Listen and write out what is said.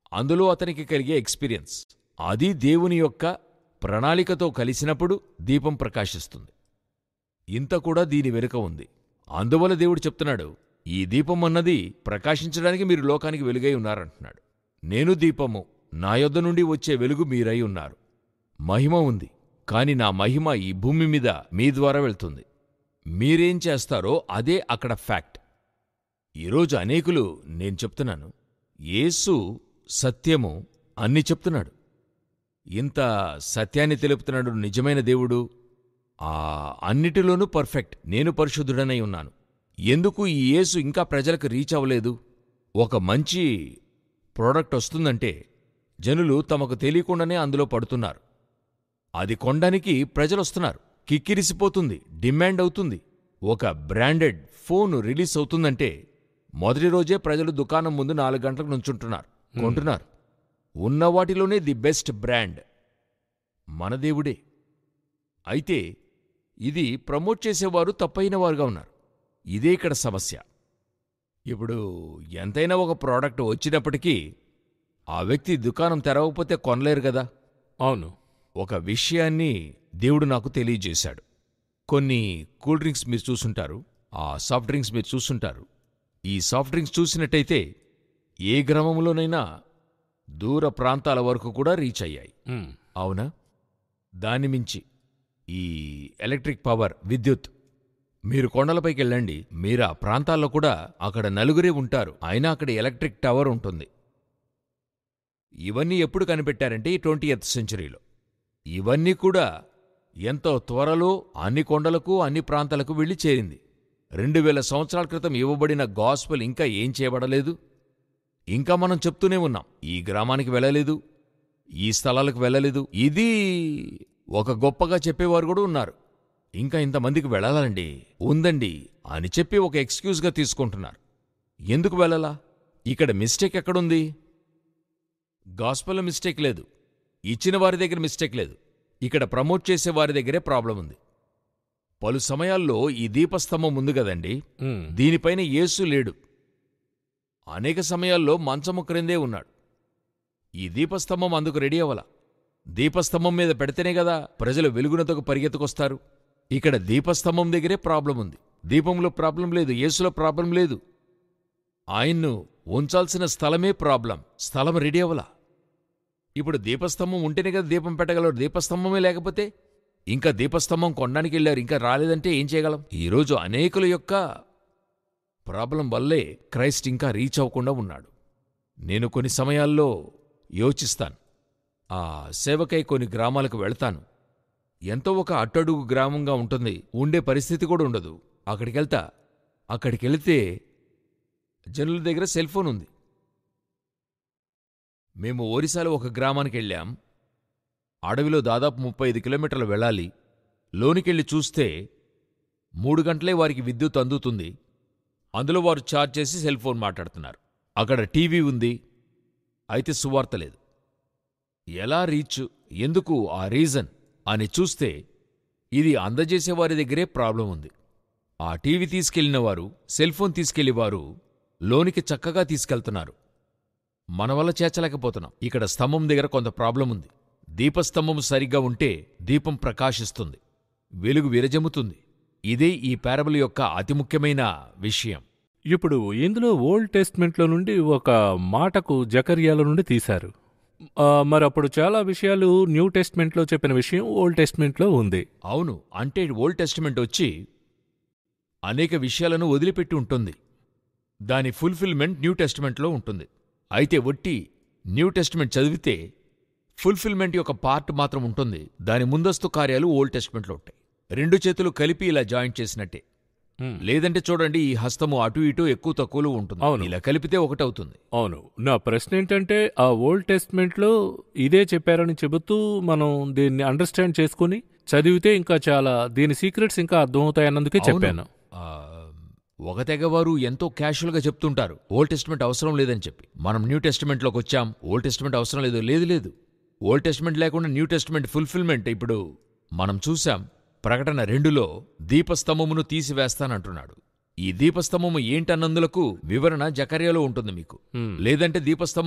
అందులో అతనికి కలిగే ఎక్స్పీరియన్స్ అది దేవుని యొక్క ప్రణాళికతో కలిసినప్పుడు దీపం ప్రకాశిస్తుంది ఇంత కూడా దీని వెనుక ఉంది అందువల్ల దేవుడు చెప్తున్నాడు ఈ దీపం అన్నది ప్రకాశించడానికి మీరు లోకానికి వెలుగై ఉన్నారంటున్నాడు నేను దీపము నా యొద్ద నుండి వచ్చే వెలుగు మీరై ఉన్నారు మహిమ ఉంది కాని నా మహిమ ఈ భూమి మీద మీ ద్వారా వెళ్తుంది మీరేం చేస్తారో అదే అక్కడ ఫ్యాక్ట్ ఈరోజు అనేకులు నేను చెప్తున్నాను యేసు సత్యము అన్ని చెప్తున్నాడు ఇంత సత్యాన్ని తెలుపుతున్నాడు నిజమైన దేవుడు ఆ అన్నిటిలోనూ పర్ఫెక్ట్ నేను పరిశుద్ధుడనై ఉన్నాను ఎందుకు ఈ యేసు ఇంకా ప్రజలకు రీచ్ అవ్వలేదు ఒక మంచి ప్రోడక్ట్ వస్తుందంటే జనులు తమకు తెలియకుండానే అందులో పడుతున్నారు అది కొనడానికి ప్రజలు వస్తున్నారు కిక్కిరిసిపోతుంది డిమాండ్ అవుతుంది ఒక బ్రాండెడ్ ఫోన్ రిలీజ్ అవుతుందంటే మొదటి రోజే ప్రజలు దుకాణం ముందు నాలుగు గంటలకు నుంచుంటున్నారు కొంటున్నారు ఉన్న వాటిలోనే ది బెస్ట్ బ్రాండ్ మన దేవుడే అయితే ఇది ప్రమోట్ చేసేవారు తప్పైన వారుగా ఉన్నారు ఇదే ఇక్కడ సమస్య ఇప్పుడు ఎంతైనా ఒక ప్రోడక్ట్ వచ్చినప్పటికీ ఆ వ్యక్తి దుకాణం తెరవకపోతే కొనలేరు కదా అవును ఒక విషయాన్ని దేవుడు నాకు తెలియజేశాడు కొన్ని కూల్ డ్రింక్స్ మీరు చూసుంటారు ఆ సాఫ్ట్ డ్రింక్స్ మీరు చూసుంటారు ఈ సాఫ్ట్ డ్రింక్స్ చూసినట్టయితే ఏ గ్రామంలోనైనా దూర ప్రాంతాల వరకు కూడా రీచ్ అయ్యాయి ఉమ్, అవునా దాని మించి ఈ ఎలక్ట్రిక్ పవర్ విద్యుత్ మీరు కొండలపైకి వెళ్ళండి మీరు ఆ ప్రాంతాల్లో కూడా అక్కడ నలుగురే ఉంటారు అయినా అక్కడ ఎలక్ట్రిక్ టవర్ ఉంటుంది ఇవన్నీ ఎప్పుడు కనిపెట్టారంటే ఈ ట్వంటీ ఎత్ సెంచరీలో ఇవన్నీ కూడా ఎంతో త్వరలో అన్ని కొండలకు అన్ని ప్రాంతాలకు వెళ్ళి చేరింది రెండు వేల సంవత్సరాల క్రితం ఇవ్వబడిన గాస్పల్ ఇంకా ఏం చేయబడలేదు ఇంకా మనం చెప్తూనే ఉన్నాం ఈ గ్రామానికి వెళ్ళలేదు ఈ స్థలాలకు వెళ్ళలేదు ఇది ఒక గొప్పగా చెప్పేవారు కూడా ఉన్నారు ఇంకా ఇంతమందికి వెళ్ళాలండి ఉందండి అని చెప్పి ఒక ఎక్స్క్యూజ్గా తీసుకుంటున్నారు ఎందుకు వెళ్ళలా ఇక్కడ మిస్టేక్ ఎక్కడుంది గాస్పల్లో మిస్టేక్ లేదు ఇచ్చిన వారి దగ్గర మిస్టేక్ లేదు ఇక్కడ ప్రమోట్ చేసే వారి దగ్గరే ప్రాబ్లం ఉంది పలు సమయాల్లో ఈ దీపస్తంభం ఉంది కదండి ఉమ్, దీనిపైన యేసు లేడు అనేక సమయాల్లో మంచము క్రిందే ఉన్నాడు ఈ దీపస్తంభం అందుకు రెడీ అవ్వలా దీపస్తంభం మీద పెడితేనే కదా ప్రజలు వెలుగునతకు పరిగెత్తుకొస్తారు ఇక్కడ దీపస్తంభం దగ్గరే ప్రాబ్లం ఉంది దీపంలో ప్రాబ్లం లేదు యేసులో ప్రాబ్లం లేదు ఆయన్ను ఉంచాల్సిన స్థలమే ప్రాబ్లం స్థలం రెడీ అవ్వలా ఇప్పుడు దీపస్తంభం ఉంటేనే కదా దీపం పెట్టగలరు దీపస్తంభమే లేకపోతే ఇంకా దీపస్తంభం కొనడానికి వెళ్ళారు ఇంకా రాలేదంటే ఏం చేయగలం ఈరోజు అనేకుల యొక్క ప్రాబ్లం వల్లే క్రైస్ట్ ఇంకా రీచ్ అవ్వకుండా ఉన్నాడు నేను కొన్ని సమయాల్లో యోచిస్తాను ఆ సేవకై కొన్ని గ్రామాలకు వెళ్తాను ఎంతో ఒక అట్టడుగు గ్రామంగా ఉంటుంది ఉండే పరిస్థితి కూడా ఉండదు అక్కడికెళ్తా అక్కడికెళితే జనుల దగ్గర సెల్ ఫోన్ ఉంది మేము ఒరిస్సాలో ఒక గ్రామానికి వెళ్ళాం అడవిలో దాదాపు ముప్పై ఐదు కిలోమీటర్లు వెళ్ళాలి లోనికెళ్ళి చూస్తే మూడు గంటలే వారికి విద్యుత్ అందుతుంది అందులో వారు ఛార్జ్ చేసి సెల్ ఫోన్ మాట్లాడుతున్నారు అక్కడ టీవీ ఉంది అయితే సువార్త లేదు ఎలా రీచ్ ఎందుకు ఆ రీజన్ అని చూస్తే ఇది అందజేసే వారి దగ్గరే ప్రాబ్లం ఉంది ఆ టీవీ తీసుకెళ్లిన వారు సెల్ ఫోన్ తీసుకెళ్లివారు లోనికి చక్కగా తీసుకెళ్తున్నారు మన వల్ల చేర్చలేకపోతున్నాం ఇక్కడ స్తంభం దగ్గర కొంత ప్రాబ్లం ఉంది దీపస్తంభం సరిగ్గా ఉంటే దీపం ప్రకాశిస్తుంది వెలుగు విరజముతుంది ఇదే ఈ పారబుల్ యొక్క అతి ముఖ్యమైన విషయం ఇప్పుడు ఇందులో ఓల్డ్ టెస్ట్మెంట్లో నుండి ఒక మాటకు జకర్యాల నుండి తీశారు ఆ, మరి అప్పుడు చాలా విషయాలు న్యూ టెస్ట్మెంట్లో చెప్పిన విషయం ఓల్డ్ టెస్ట్మెంట్లో ఉంది అవును అంటే ఓల్డ్ టెస్టిమెంట్ వచ్చి అనేక విషయాలను వదిలిపెట్టి ఉంటుంది దాని ఫుల్ఫిల్మెంట్ న్యూ టెస్టిమెంట్లో ఉంటుంది అయితే ఒట్టి న్యూ టెస్టిమెంట్ చదివితే ఫుల్ఫిల్మెంట్ యొక్క పార్ట్ మాత్రం ఉంటుంది దాని ముందస్తు కార్యాలు ఓల్డ్ టెస్టిమెంట్లో ఉంటాయి రెండు చేతులు కలిపి ఇలా జాయింట్ చేసినట్టే ఉమ్, లేదంటే చూడండి ఈ హస్తము అటు ఇటు ఎక్కువ తక్కువలో ఉంటుంది అవును. ఇలా కలిపితే ఒకటవుతుంది అవును నా ప్రశ్న ఏంటంటే ఆ ఓల్డ్ టెస్ట్మెంట్లో ఇదే చెప్పారని చెబుతూ మనం దీన్ని అండర్స్టాండ్ చేసుకుని చదివితే ఇంకా చాలా దీని సీక్రెట్స్ ఇంకా అర్థమవుతాయన్నందుకే అవును. చెప్పాను ఆ, ఒక తెగవారు ఎంతో క్యాషువల్గా చెప్తుంటారు ఓల్డ్ టెస్టిమెంట్ అవసరం లేదని చెప్పి మనం న్యూ టెస్టిమెంట్లోకి వచ్చాం ఓల్డ్ టెస్టిమెంట్ అవసరం లేదు లేదు లేదు ఓల్డ్ టెస్టిమెంట్ లేకుండా న్యూ టెస్టిమెంట్ ఫుల్ఫిల్మెంట్ ఇప్పుడు మనం చూశాం ప్రకటన రెండులో దీపస్తంభమును తీసివేస్తానంటున్నాడు ఈ దీపస్తంభము ఏంటన్నందులకు వివరణ జకర్యాలో ఉంటుంది మీకు ఉమ్. లేదంటే దీపస్తంభం